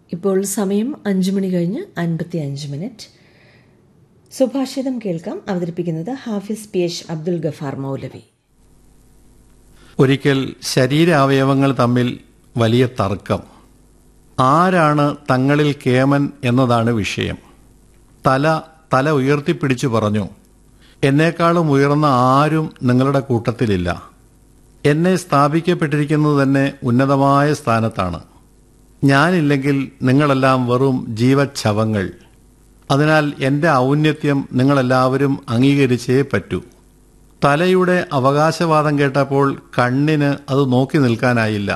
ഇപ്പോൾ സമയം അഞ്ചു മണി കഴിഞ്ഞ് അൻപത്തി അഞ്ച് മിനിറ്റ് സുഭാഷിതം കേൾക്കാം അവതരിപ്പിക്കുന്നത് ഹാഫിസ് പി എച്ച് അബ്ദുൽ ഗഫാർ മൗലവി ഒരിക്കൽ ശരീരാവയവങ്ങൾ തമ്മിൽ വലിയ തർക്കം ആരാണ് തങ്ങളിൽ കേമൻ എന്നതാണ് വിഷയം തല തല ഉയർത്തിപ്പിടിച്ചു പറഞ്ഞു എന്നേക്കാളും ഉയർന്ന ആരും നിങ്ങളുടെ കൂട്ടത്തിലില്ല എന്നെ സ്ഥാപിക്കപ്പെട്ടിരിക്കുന്നത് തന്നെ ഉന്നതമായ സ്ഥാനത്താണ് ഞാനില്ലെങ്കിൽ നിങ്ങളെല്ലാം വെറും ജീവച്ഛവങ്ങൾ അതിനാൽ എൻ്റെ ഔന്നത്യം നിങ്ങളെല്ലാവരും അംഗീകരിച്ചേ പറ്റൂ തലയുടെ അവകാശവാദം കേട്ടപ്പോൾ കണ്ണിന് അത് നോക്കി നിൽക്കാനായില്ല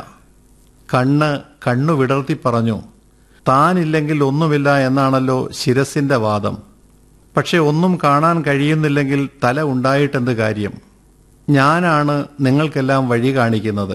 കണ്ണ് കണ്ണു വിടർത്തി പറഞ്ഞു താനില്ലെങ്കിൽ ഒന്നുമില്ല എന്നാണല്ലോ ശിരസിന്റെ വാദം പക്ഷെ ഒന്നും കാണാൻ കഴിയുന്നില്ലെങ്കിൽ തല ഉണ്ടായിട്ടെന്ത് കാര്യം ഞാനാണ് നിങ്ങൾക്കെല്ലാം വഴി കാണിക്കുന്നത്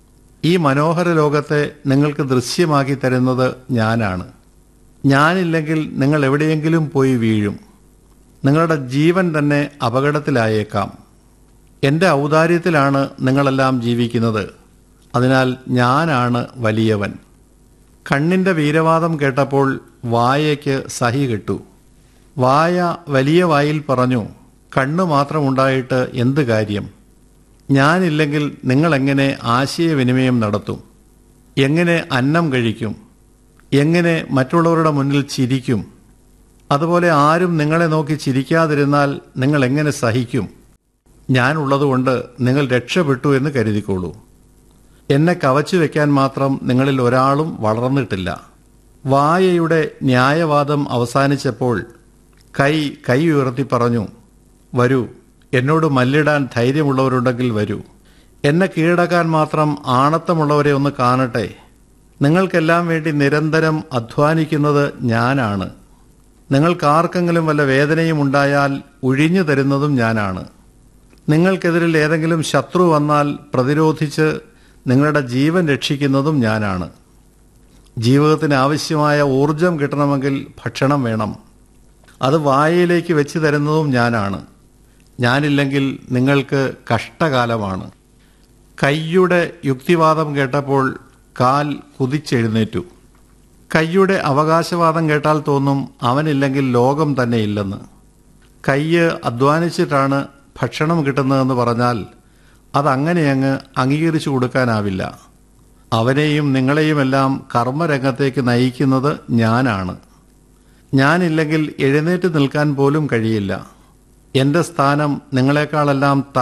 ഈ മനോഹര ലോകത്തെ നിങ്ങൾക്ക് ദൃശ്യമാക്കി തരുന്നത് ഞാനാണ് ഞാനില്ലെങ്കിൽ നിങ്ങൾ എവിടെയെങ്കിലും പോയി വീഴും നിങ്ങളുടെ ജീവൻ തന്നെ അപകടത്തിലായേക്കാം എൻ്റെ ഔദാര്യത്തിലാണ് നിങ്ങളെല്ലാം ജീവിക്കുന്നത് അതിനാൽ ഞാനാണ് വലിയവൻ കണ്ണിൻ്റെ വീരവാദം കേട്ടപ്പോൾ വായയ്ക്ക് സഹി കിട്ടു വായ വലിയ വായിൽ പറഞ്ഞു കണ്ണ് മാത്രമുണ്ടായിട്ട് എന്ത് കാര്യം ഞാനില്ലെങ്കിൽ നിങ്ങളെങ്ങനെ ആശയവിനിമയം നടത്തും എങ്ങനെ അന്നം കഴിക്കും എങ്ങനെ മറ്റുള്ളവരുടെ മുന്നിൽ ചിരിക്കും അതുപോലെ ആരും നിങ്ങളെ നോക്കി ചിരിക്കാതിരുന്നാൽ നിങ്ങൾ എങ്ങനെ സഹിക്കും ഞാനുള്ളതുകൊണ്ട് നിങ്ങൾ രക്ഷപ്പെട്ടു എന്ന് കരുതിക്കോളൂ എന്നെ കവച്ചു വെക്കാൻ മാത്രം നിങ്ങളിൽ ഒരാളും വളർന്നിട്ടില്ല വായയുടെ ന്യായവാദം അവസാനിച്ചപ്പോൾ കൈ കൈ ഉയർത്തി പറഞ്ഞു വരൂ എന്നോട് മല്ലിടാൻ ധൈര്യമുള്ളവരുണ്ടെങ്കിൽ വരൂ എന്നെ കീഴടക്കാൻ മാത്രം ആണത്തമുള്ളവരെ ഒന്ന് കാണട്ടെ നിങ്ങൾക്കെല്ലാം വേണ്ടി നിരന്തരം അധ്വാനിക്കുന്നത് ഞാനാണ് നിങ്ങൾക്കാർക്കെങ്കിലും വല്ല വേദനയും ഉണ്ടായാൽ ഒഴിഞ്ഞു തരുന്നതും ഞാനാണ് നിങ്ങൾക്കെതിരിൽ ഏതെങ്കിലും ശത്രു വന്നാൽ പ്രതിരോധിച്ച് നിങ്ങളുടെ ജീവൻ രക്ഷിക്കുന്നതും ഞാനാണ് ജീവിതത്തിന് ആവശ്യമായ ഊർജം കിട്ടണമെങ്കിൽ ഭക്ഷണം വേണം അത് വായയിലേക്ക് വെച്ച് തരുന്നതും ഞാനാണ് ഞാനില്ലെങ്കിൽ നിങ്ങൾക്ക് കഷ്ടകാലമാണ് കയ്യുടെ യുക്തിവാദം കേട്ടപ്പോൾ കാൽ കുതിച്ചെഴുന്നേറ്റു കയ്യുടെ അവകാശവാദം കേട്ടാൽ തോന്നും അവനില്ലെങ്കിൽ ലോകം തന്നെ ഇല്ലെന്ന് കയ്യ് അധ്വാനിച്ചിട്ടാണ് ഭക്ഷണം കിട്ടുന്നതെന്ന് പറഞ്ഞാൽ അതങ്ങനെ അങ്ങ് അംഗീകരിച്ചു കൊടുക്കാനാവില്ല അവനെയും നിങ്ങളെയുമെല്ലാം കർമ്മരംഗത്തേക്ക് നയിക്കുന്നത് ഞാനാണ് ഞാനില്ലെങ്കിൽ എഴുന്നേറ്റ് നിൽക്കാൻ പോലും കഴിയില്ല എൻ്റെ സ്ഥാനം നിങ്ങളെക്കാളെല്ലാം